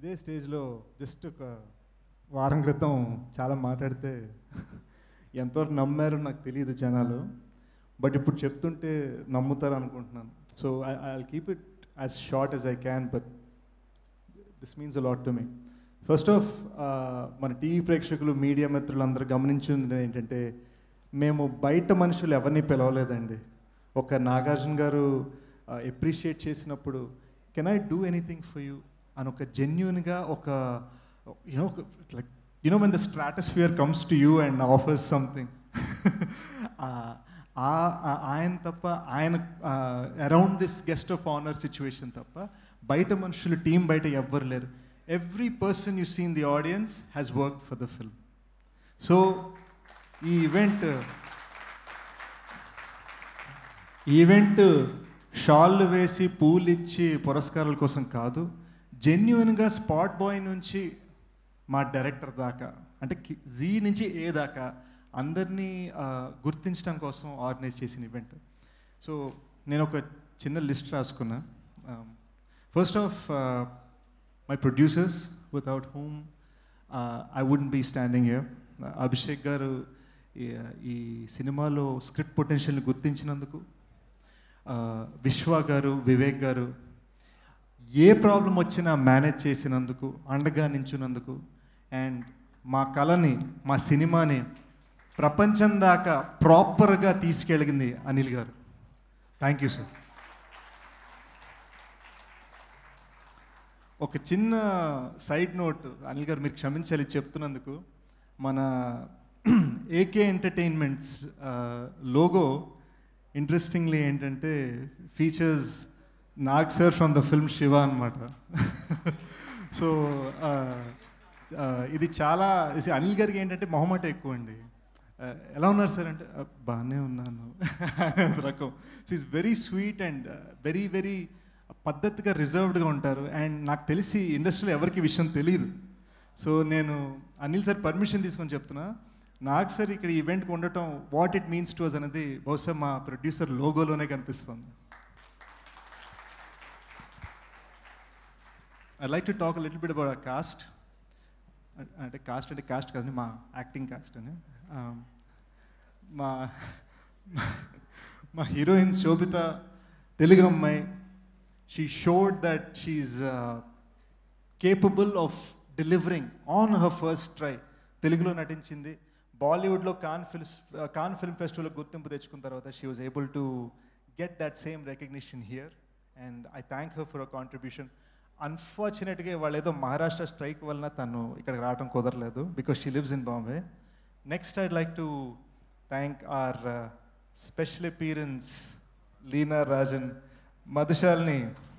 ఇదే స్టేజ్లో జస్ట్ ఒక వారం క్రితం చాలా మాట్లాడితే ఎంతవరకు నమ్మారో నాకు తెలియదు జనాలు బట్ ఇప్పుడు చెప్తుంటే నమ్ముతారు అనుకుంటున్నాను so I I keep it as short as I can but this means a lot to me first of మన టీవీ ప్రేక్షకులు మీడియా మిత్రులు అందరూ గమనించింది ఏంటంటే మేము బయట మనుషులు ఎవరిని పిలవలేదండి ఒక నాగార్జున గారు ఎప్రిషియేట్ చేసినప్పుడు can I do anything for you అని ఒక జెన్యున్గా ఒక you know like you know when the stratosphere comes to you and offers something ఆయన తప్ప ఆయన around this guest of honour situation తప్ప బయట మనుషులు టీం బయట ఎవ్వరు లేరు every person you seen the audience has work for the film so ఈ ఈవెంట్ ఈవెంట్ షాళ్ళు వేసి పూలు ఇచ్చి పురస్కారాల కోసం కాదు జెన్యున్గా స్పాట్ బాయ్ నుంచి మా డైరెక్టర్ దాకా అంటే జీ నుంచి ఏ దాకా అందరినీ ఆ, గుర్తించడం కోసం ఆర్గనైజ్ చేసిన ఈవెంట్ సో నేను ఒక చిన్న లిస్ట్ రాసుకున్నా first of my producers without whom I wouldn't be standing here Abhishek garu ఈ- ఈ సినిమాలో స్క్రిప్ట్ పొటెన్షియల్ని గుర్తించినందుకు ఆ, విశ్వ గారు వివేక్ గారు ఏ ప్రాబ్లం వచ్చినా మేనేజ్ చేసినందుకు అండగా నించున్నందుకు అండ్ మా కళని మా సినిమాని ప్రపంచం దాకా ప్రాపర్గా తీసుకెళ్ళింది అనిల్ గారు థ్యాంక్ యూ సార్ ఒక చిన్న సైడ్ నోట్ అనిల్ గారు మీరు క్షమించాలి చెప్తున్నందుకు మన ఏకే ఎంటర్టైన్మెంట్స్ లోగో ఇంట్రెస్టింగ్లీ ఏంటంటే features Nag sir from the film Shiva అనమాట సో ఇది చాలా ఇది అనిల్ గారికి ఏంటంటే మొహమాట ఎక్కువ అండి ఆ, ఎలా ఉన్నారు సార్ అంటే "ఆ, బాగానే ఉన్నాను రకం so is very sweet and very very పద్ధతిగా రిజర్వ్డ్గా ఉంటారు అండ్ నాకు తెలిసి ఇండస్ట్రీలో ఎవరికి ఈ విషయం తెలియదు సో నేను అనిల్ సార్ పర్మిషన్ తీసుకొని చెప్తున్నా నాకు సార్ ఇక్కడ ఈవెంట్కి ఉండటం what it means to us అనేది బహుశా మా ప్రొడ్యూసర్ లోగోలోనే కనిపిస్తుంది I like to talk little bit about cast అంటే కాస్ట్ అంటే కాస్ట్ కాదండి మా యాక్టింగ్ కాస్ట్ అని Um, మా మా హీరోయిన్ శోభిత తెలుగు అమ్మాయి she showed that she's capable of delivering on her first try తెలుగులో నటించింది బాలీవుడ్లో Cannes films Cannes film festival గుర్తింపు తెచ్చుకున్న తర్వాత she was able to get that same recognition here and I thank her for a contribution అన్ఫార్చునేట్గా వాళ్ళు ఏదో Maharashtra strike వలన తను ఇక్కడికి రావడం కుదరలేదు because she lives in Bombay next I'd like to thank our special appearance Leena Rajan మధుశాల్ని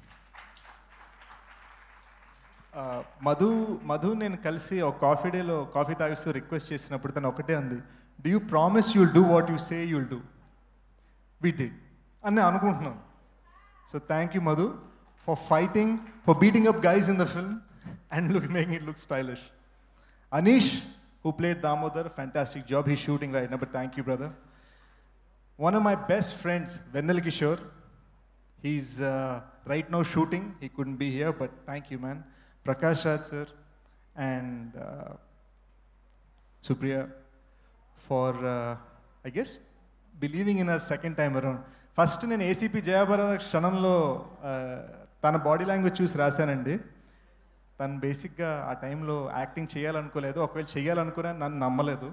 ఆ, మధు మధు నేను కలిసి ఒక కాఫీ డేలో కాఫీ తాగిస్తూ రిక్వెస్ట్ చేసినప్పుడు తను ఒకటే అంది do you promise you'll do what you say you'll do we did అని నేను అనుకుంటున్నాను so thank you Madhu for fighting for beating up guys in the film and look making it look stylish Anish who played Damodar, fantastic job. He's shooting right now, but thank you, brother. One of my best friends, Venel Kishore, he's uh, right now shooting. He couldn't be here, but thank you, man. Prakash Raj, sir, and uh, Supriya for, uh, I guess, believing in us second time around. First నేను ACP Jayabharata క్షణంలో uh, తన body language చూసి రాశానండి తను బేసిక్గా ఆ టైంలో acting చేయాలనుకోలేదు ఒకవేళ చేయాలనుకున్నా నన్ను నమ్మలేదు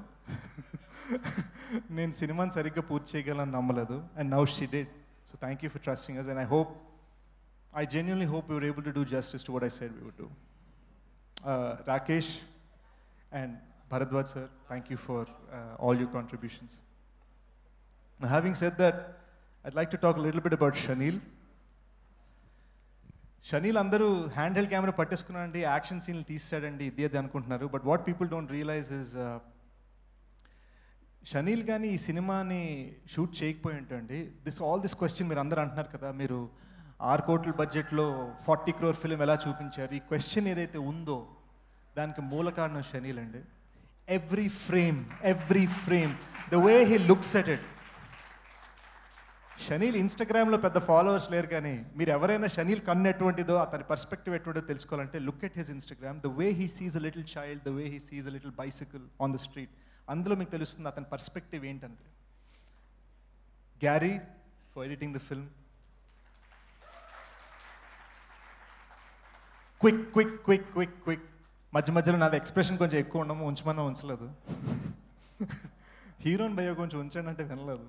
నేను సినిమాని సరిగ్గా పూర్తి చేయగలను నమ్మలేదు and now she dead so thank you for trusting us and I hope I genuinely hope you're able to do justice to what I said we would do Rakesh and Bharadwaj sir thank you for all your contributions having said that I'd like to talk little bit about Shaneel Shaneel అందరూ hand held camera పట్టేసుకున్నాడండి action సీన్లు తీసాడండి ఇది అది అనుకుంటున్నారు but what people don't realise is Shaneel కానీ ఈ సినిమాని షూట్ చేయకపోయి ఉంటండి దిస్ ఆల్ దిస్ క్వశ్చన్ మీరు అందరూ అంటున్నారు కదా మీరు ఆరు కోట్ల బడ్జెట్లో ఫార్టీ క్రోర్ ఫిలిం ఎలా చూపించారు ఈ క్వశ్చన్ ఏదైతే ఉందో దానికి మూల కారణం షనీల్ అండి every frame every frame the way he looks at it Shaneel ఇన్స్టాగ్రామ్లో పెద్ద ఫాలోవర్స్ లేరు కానీ మీరు ఎవరైనా షనీల్ కన్ను ఎటువంటిదో అతని పర్స్పెక్టివ్ ఎటువంటిదో తెలుసుకోవాలంటే look at his Instagram the way he sees a little child the way he sees a little bicycle on the street అందులో మీకు తెలుస్తుంది అతని పర్స్పెక్టివ్ ఏంటంటే Gary for editing the film quick quick quick quick quick మధ్య మధ్యలో నాది expression కొంచెం ఎక్కువ ఉండము ఉంచమన్నా ఉంచలేదు హీరోయిన్ భయ్య కొంచెం ఉంచండి అంటే వినలేదు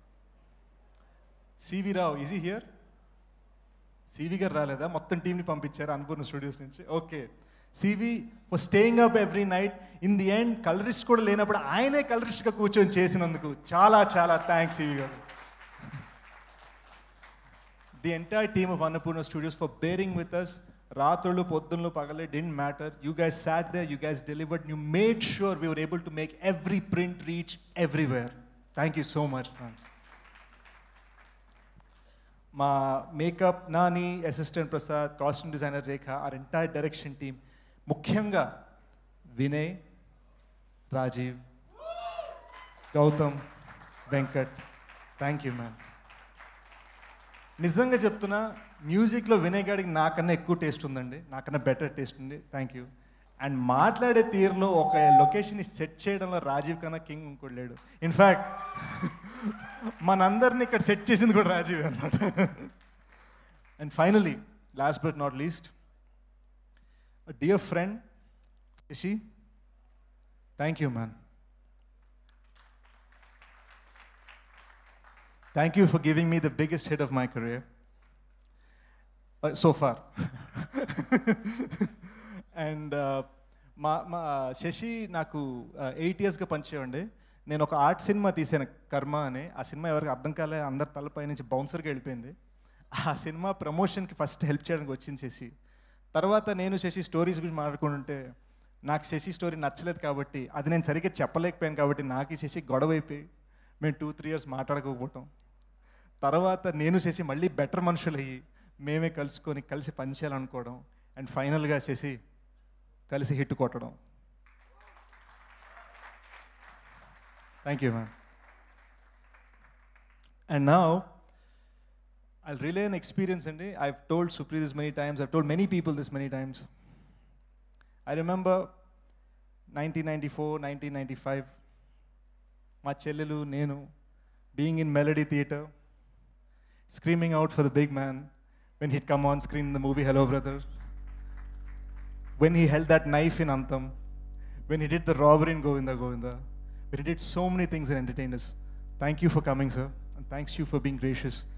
C V Rao is he here C V garu రాలేదా మొత్తం టీంని పంపించారు అన్నపూర్ణ స్టూడియోస్ నుంచి okay C V for staying up every night in the end colourist కూడా లేనప్పుడు ఆయనే కలరిస్ట్గా కూర్చొని చేసినందుకు చాలా చాలా thanks C V garu the entire team of Annapurna studios for bearing with us రాత్రులు పొద్దున్లు పగలే doesn't matter you guys sat they you guys delivered you made sure we were able to make every print reach everywhere thank you so much ma'am మా makeup Nani assistant Prasad costume designer Rekha our entire direction team ముఖ్యంగా Vinay Rajeev Gautam Venkat thank you ma'am నిజంగా చెప్తున్నా మ్యూజిక్లో వినయ్ గాడికి నాకన్నా ఎక్కువ taste ఉందండి నాకన్నా బెటర్ టేస్ట్ ఉంది థ్యాంక్ యూ అండ్ మాట్లాడే తీరులో ఒక లొకేషన్ని సెట్ చేయడంలో రాజీవ్ కన్నా కింగ్ ఇంకోటి లేడు ఇన్ఫ్యాక్ట్ మనందరిని ఇక్కడ సెట్ చేసింది కూడా రాజీవ్ అన్నమాట and finally last but not least dear friend Sasi thank you man thank you for giving me the biggest hit of my career so far and మా మా శశి నాకు ఎయిట్ ఇయర్స్గా పనిచేయండి నేను ఒక ఆర్ట్ సినిమా తీసాను కర్మ అని ఆ సినిమా ఎవరికి అర్థం కాలే అందరి తలపై నుంచి బౌన్సర్గా వెళ్ళిపోయింది ఆ సినిమా ప్రమోషన్కి ఫస్ట్ హెల్ప్ చేయడానికి వచ్చింది శశి తర్వాత నేను శశి స్టోరీస్ గురించి మాట్లాడుకుంటుంటే నాకు శశి స్టోరీ నచ్చలేదు కాబట్టి అది నేను సరిగ్గా చెప్పలేకపోయాను కాబట్టి నాకు ఈ శశి గొడవ అయిపోయి మేము టూ త్రీ ఇయర్స్ మాట్లాడుకోకపోవటం తర్వాత నేను శశి మళ్ళీ బెటర్ మనుషులు అయ్యి మేమే కలుసుకొని కలిసి పనిచేయాలనుకోవడం అండ్ ఫైనల్గా శశి కలిసి హిట్ కొట్టడం thank you ma'am and now I'll relay an experience, and I've told Supri this many times, I've told many people this many times. I remember 1994, 1995, మా చెల్లెలు నేను being in Melody Theatre, screaming out for the big man when he'd come on screen in the movie Hello Brother, when he held that knife in Antam, when he did the robbery in Govinda Govinda, when he did so many things and entertained us. Thank you for coming, sir, and thanks you for being gracious.